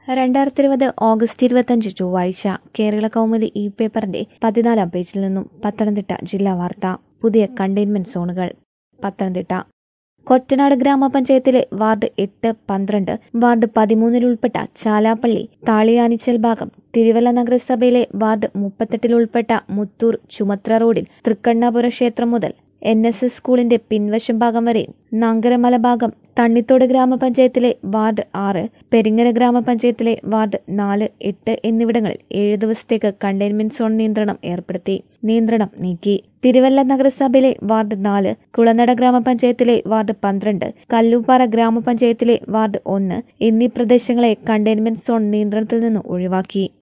രണ്ടായിരത്തി ഇരുപത് ഓഗസ്റ്റ് ഇരുപത്തഞ്ച് ചൊവ്വാഴ്ച കേരള കൗമുദി ഇ പേപ്പറിന്റെ പതിനാലാം പേജിൽ നിന്നും പത്തനംതിട്ട ജില്ലാ വാർത്ത പുതിയ കണ്ടെയ്ൻമെന്റ് സോണുകൾ പത്തനംതിട്ട കൊറ്റനാട് ഗ്രാമപഞ്ചായത്തിലെ വാർഡ് എട്ട് പന്ത്രണ്ട് വാർഡ് പതിമൂന്നിൽ ഉൾപ്പെട്ട ചാലാപ്പള്ളി താളിയാനിച്ചൽ ഭാഗം തിരുവല്ല നഗരസഭയിലെ വാർഡ് മുപ്പത്തെട്ടിൽ ഉൾപ്പെട്ട മുത്തൂർ ചുമത്ര റോഡിൽ തൃക്കണ്ണാപുര ക്ഷേത്രം മുതൽ എൻ എസ് എസ് സ്കൂളിന്റെ പിൻവശം ഭാഗം വരെയും നങ്കരമല ഭാഗം തണ്ണിത്തോട് ഗ്രാമപഞ്ചായത്തിലെ വാർഡ് ആറ് പെരിങ്ങര ഗ്രാമപഞ്ചായത്തിലെ വാർഡ് നാല് എട്ട് എന്നിവിടങ്ങളിൽ ഏഴ് ദിവസത്തേക്ക് കണ്ടെയ്ൻമെന്റ് സോൺ നിയന്ത്രണം ഏർപ്പെടുത്തി നിയന്ത്രണം നീക്കി തിരുവല്ല നഗരസഭയിലെ വാർഡ് നാല് കുളനട ഗ്രാമപഞ്ചായത്തിലെ വാർഡ് പന്ത്രണ്ട് കല്ലൂപ്പാറ ഗ്രാമപഞ്ചായത്തിലെ വാർഡ് ഒന്ന് എന്നീ പ്രദേശങ്ങളെ കണ്ടെയ്ൻമെന്റ് സോൺ നിയന്ത്രണത്തിൽ നിന്ന് ഒഴിവാക്കി